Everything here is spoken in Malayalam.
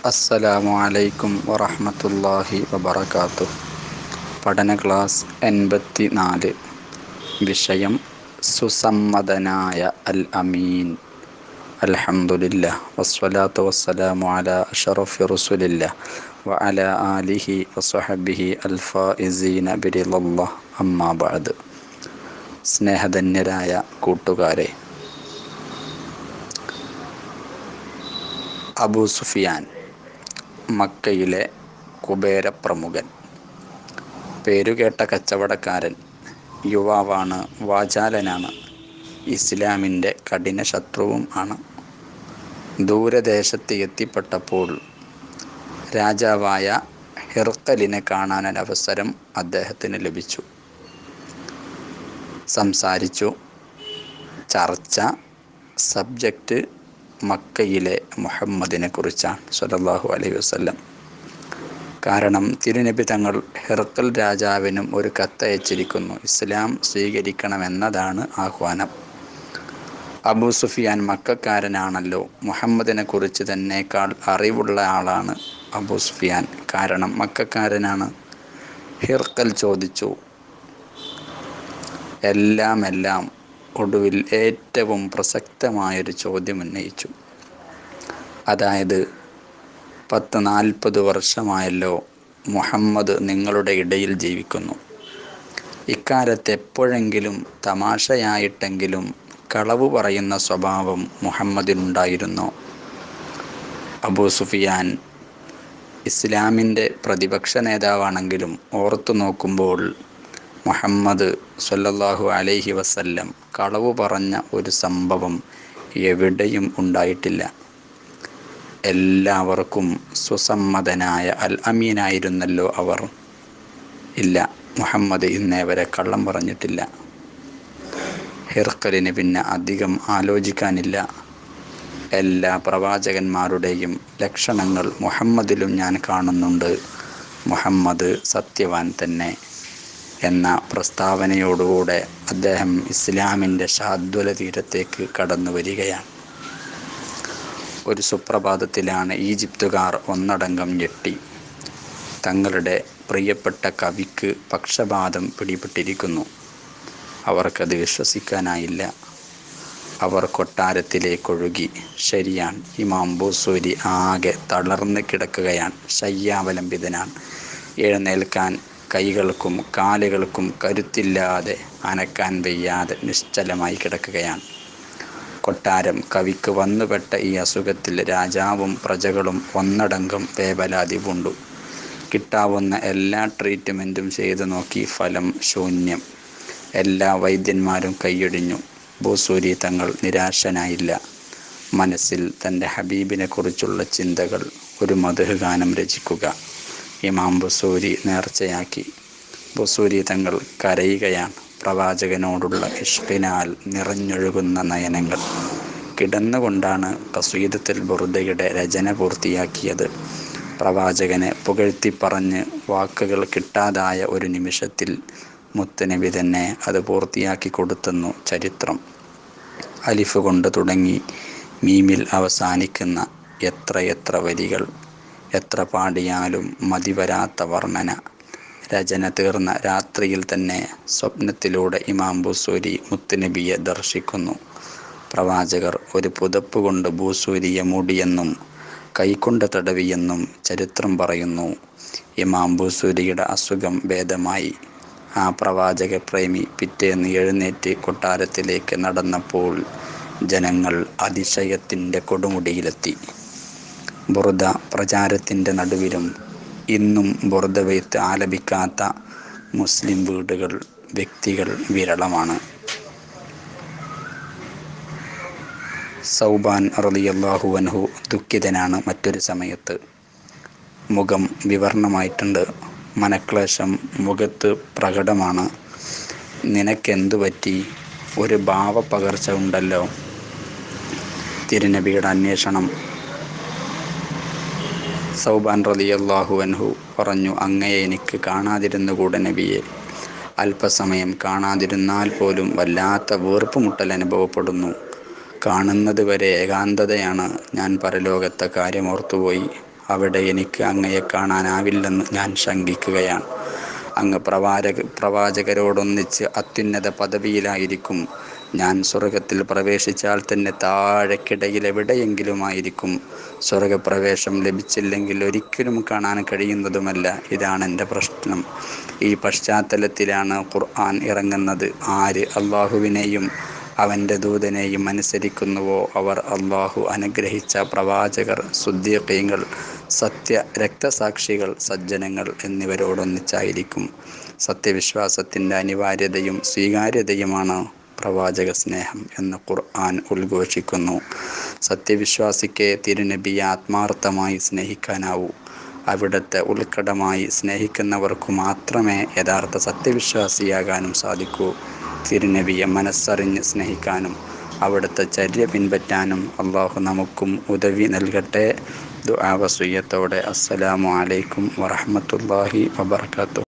അസ്സലാമു അലൈക്കും വറഹ്മത്തുള്ളാഹി വബറകാതുഹു പഠന ക്ലാസ് എൺപത്തി നാല് വിഷയം സുസമ്മതനായ അൽ അമീൻ അൽഹംദുലില്ലാ വസ്സലാത്തു വസ്സലാമു അലാ അഷറഫി റസുലില്ലാ വ അലാ ആലിഹി വസ്വഹബിഹി അൽഫായിസീന ബിരിലല്ലാഹ് അമ്മാ ബഅദ് സ്നേഹധന്യരായ കൂട്ടുകാരെ അബൂ സുഫിയാൻ മക്കയിലെ കുബേര പ്രമുഖൻ പേരുകേട്ട കച്ചവടക്കാരൻ യുവാവാണ് വാചാലനാണ് ഇസ്ലാമിൻ്റെ കഠിന ശത്രുവും ആണ് ദൂരദേശത്ത് എത്തിപ്പെട്ടപ്പോൾ രാജാവായ ഹിർക്കലിനെ കാണാനൊരവസരം അദ്ദേഹത്തിന് ലഭിച്ചു സംസാരിച്ചു ചർച്ച സബ്ജക്റ്റ് മക്കയിലെ മുഹമ്മദിനെ കുറിച്ചാണ് സല്ലല്ലാഹു അലൈഹി വസല്ലം കാരണം തിരുനബി തങ്ങൾ ഹിർക്കൽ രാജാവിനും ഒരു കത്തയച്ചിരിക്കുന്നു ഇസ്ലാം സ്വീകരിക്കണമെന്നതാണ് ആഹ്വാനം അബൂ സുഫിയാൻ മക്കാരനാണല്ലോ മുഹമ്മദിനെ കുറിച്ച് തന്നേക്കാൾ അറിവുള്ള ആളാണ് അബൂ സുഫിയാൻ കാരണം മക്കാരനാണ് ഹിർക്കൽ ചോദിച്ചു എല്ലാം എല്ലാം ഒടുവിൽ ഏറ്റവും പ്രസക്തമായൊരു ചോദ്യം ഉന്നയിച്ചു അതായത് പത്ത് നാൽപ്പത് വർഷമായല്ലോ മുഹമ്മദ് നിങ്ങളുടെ ഇടയിൽ ജീവിക്കുന്നു ഇക്കാലത്ത് എപ്പോഴെങ്കിലും തമാശയായിട്ടെങ്കിലും കളവ് പറയുന്ന സ്വഭാവം മുഹമ്മദിനുണ്ടായിരുന്നോ അബൂ സുഫിയാൻ ഇസ്ലാമിൻ്റെ പ്രതിപക്ഷ നേതാവാണെങ്കിലും ഓർത്തു നോക്കുമ്പോൾ മുഹമ്മദ് സല്ലല്ലാഹു അലൈഹി വസല്ലം കളവ് പറഞ്ഞ ഒരു സംഭവം എവിടെയും ഉണ്ടായിട്ടില്ല എല്ലാവർക്കും സുസമ്മതനായ അൽ അമീനായിരുന്നല്ലോ അവർ ഇല്ല മുഹമ്മദ് ഇന്നേ വരെ കള്ളം പറഞ്ഞിട്ടില്ല ഹിർക്കലിന് പിന്നെ അധികം ആലോചിക്കാനില്ല എല്ലാ പ്രവാചകന്മാരുടെയും ലക്ഷണങ്ങൾ മുഹമ്മദിലും ഞാൻ കാണുന്നുണ്ട് മുഹമ്മദ് സത്യവാൻ തന്നെ എന്ന പ്രസ്താവനയോടുകൂടെ അദ്ദേഹം ഇസ്ലാമിൻ്റെ ഷാദ്വല തീരത്തേക്ക് കടന്നു വരികയാണ് ഒരു സുപ്രഭാതത്തിലാണ് ഈജിപ്തുകാർ ഒന്നടങ്കം ഞെട്ടി തങ്ങളുടെ പ്രിയപ്പെട്ട കവിക്ക് പക്ഷപാതം പിടിപെട്ടിരിക്കുന്നു അവർക്കത് വിശ്വസിക്കാനായില്ല അവർ കൊട്ടാരത്തിലേക്കൊഴുകി ശരിയാണ് ഇമാം ബൂസൂരി ആകെ തളർന്ന് കിടക്കുകയാണ് ശയ്യാവലംബിതനാണ് എഴുന്നേൽക്കാൻ കൈകൾക്കും കാലുകൾക്കും കരുത്തില്ലാതെ അനക്കാൻ വയ്യാതെ നിശ്ചലമായി കിടക്കുകയാണ് കൊട്ടാരം കവിക്ക് വന്നുപെട്ട ഈ അസുഖത്തിൽ രാജാവും പ്രജകളും ഒന്നടങ്കം വേവലാതി പൂണ്ടു കിട്ടാവുന്ന എല്ലാ ട്രീറ്റ്മെൻറ്റും ചെയ്തു നോക്കി ഫലം ശൂന്യം എല്ലാ വൈദ്യന്മാരും കൈയൊടിഞ്ഞു ഭൂസൂരി തങ്ങൾ നിരാശനായില്ല മനസ്സിൽ തൻ്റെ ഹബീബിനെ കുറിച്ചുള്ള ചിന്തകൾ ഒരു മധുഹ ഗാനം രചിക്കുക ഇമാം ബുസൂരി നേർച്ചയാക്കി ബുസൂരി തങ്ങൾ കരയുകയാണ് പ്രവാചകനോടുള്ള ഇഷ്കിനാൽ നിറഞ്ഞൊഴുകുന്ന നയനങ്ങൾ കിടന്നുകൊണ്ടാണ് കസീദത്തുൽ ബുറുദയുടെ രചന പൂർത്തിയാക്കിയത് പ്രവാചകനെ പുകഴ്ത്തി പറഞ്ഞ് വാക്കുകൾ കിട്ടാതായ ഒരു നിമിഷത്തിൽ മുത്തനബി തന്നെ അത് പൂർത്തിയാക്കി കൊടുത്തെന്നു ചരിത്രം അലിഫ് കൊണ്ട് തുടങ്ങി മീമിൽ അവസാനിക്കുന്ന എത്രയെത്ര വരികൾ എത്ര പാടിയാലും മതിവരാത്ത വർണ്ണന രചന തീർന്ന രാത്രിയിൽ തന്നെ സ്വപ്നത്തിലൂടെ ഇമാം ബൂസൂരി മുത്തുനബിയെ ദർശിക്കുന്നു പ്രവാചകർ ഒരു പുതപ്പ് കൊണ്ട് ബൂസൂരിയെ മൂടിയെന്നും കൈകൊണ്ട് തടവിയെന്നും ചരിത്രം പറയുന്നു ഇമാം ബൂസൂരിയുടെ അസുഖം ഭേദമായി ആ പ്രവാചക പ്രേമി പിറ്റേന്ന് എഴുന്നേറ്റ് കൊട്ടാരത്തിലേക്ക് നടന്നപ്പോൾ ജനങ്ങൾ അതിശയത്തിൻ്റെ കൊടുമുടിയിലെത്തി ബുറുദ പ്രചാരത്തിൻ്റെ നടുവിലും ഇന്നും ബുറുദവെയ്ത്ത് ആലപിക്കാത്ത മുസ്ലിം വീടുകൾ വ്യക്തികൾ വിരളമാണ് സൗബാൻ റളിയല്ലാഹു അൻഹു ദുഃഖിതനാണ് മറ്റൊരു സമയത്ത് മുഖം വിവർണമായിട്ടുണ്ട് മനക്ലേശം മുഖത്ത് പ്രകടമാണ് നിനക്കെന്തു പറ്റി ഒരു ഭാവപ്പകർച്ച ഉണ്ടല്ലോ തിരുനബിയുടെ അന്വേഷണം സൗബാൻ റളിയല്ലാഹു അൻഹു പറഞ്ഞു അങ്ങയെ എനിക്ക് കാണാതിരുന്നുകൂടെ നബിയെ അല്പസമയം കാണാതിരുന്നാൽ പോലും വല്ലാത്ത വീർപ്പുമുട്ടൽ അനുഭവപ്പെടുന്നു കാണുന്നത് വരെ ഏകാന്തതയാണ് ഞാൻ പരലോകത്തെ കാര്യമോർത്തുപോയി അവിടെ എനിക്ക് അങ്ങയെ കാണാനാവില്ലെന്ന് ഞാൻ ശങ്കിക്കുകയാണ് അങ്ങ് പ്രവാചക പ്രവാചകരോടൊന്നിച്ച് അത്യുന്നത പദവിയിലായിരിക്കും ഞാൻ സ്വർഗത്തിൽ പ്രവേശിച്ചാൽ തന്നെ താഴെക്കിടയിൽ എവിടെയെങ്കിലുമായിരിക്കും സ്വർഗപ്രവേശം ലഭിച്ചില്ലെങ്കിൽ ഒരിക്കലും കാണാൻ കഴിയുന്നതുമല്ല ഇതാണ് എൻ്റെ പ്രശ്നം ഈ പശ്ചാത്തലത്തിലാണ് ഖുർആൻ ഇറങ്ങുന്നത് ആര് അള്ളാഹുവിനെയും അവൻ്റെ ദൂതനെയും അനുസരിക്കുന്നുവോ അവർ അള്ളാഹു അനുഗ്രഹിച്ച പ്രവാചകർ സുദ്ദീഖീങ്ങൾ സത്യ രക്തസാക്ഷികൾ സജ്ജനങ്ങൾ എന്നിവരോടൊന്നിച്ചായിരിക്കും സത്യവിശ്വാസത്തിൻ്റെ അനിവാര്യതയും സ്വീകാര്യതയുമാണ് പ്രവാചക സ്നേഹം എന്ന് ഖുർആൻ ഉദ്ഘോഷിക്കുന്നു സത്യവിശ്വാസിക്ക് തിരുനബിയെ ആത്മാർത്ഥമായി സ്നേഹിക്കാനാവൂ അവിടുത്തെ ഉൾക്കടമായി സ്നേഹിക്കുന്നവർക്കു മാത്രമേ യഥാർത്ഥ സത്യവിശ്വാസിയാകാനും സാധിക്കൂ തിരുനബിയെ മനസ്സറിഞ്ഞ് സ്നേഹിക്കാനും അവിടുത്തെ ചര്യ പിൻപറ്റാനും അള്ളാഹു നമുക്കും ഉദവി നൽകട്ടെ ദുആവസുയ്യത്തോടെ അസ്സലാമു അലൈക്കും വറഹ്മത്തുള്ളാഹി വബർക്കാത്തു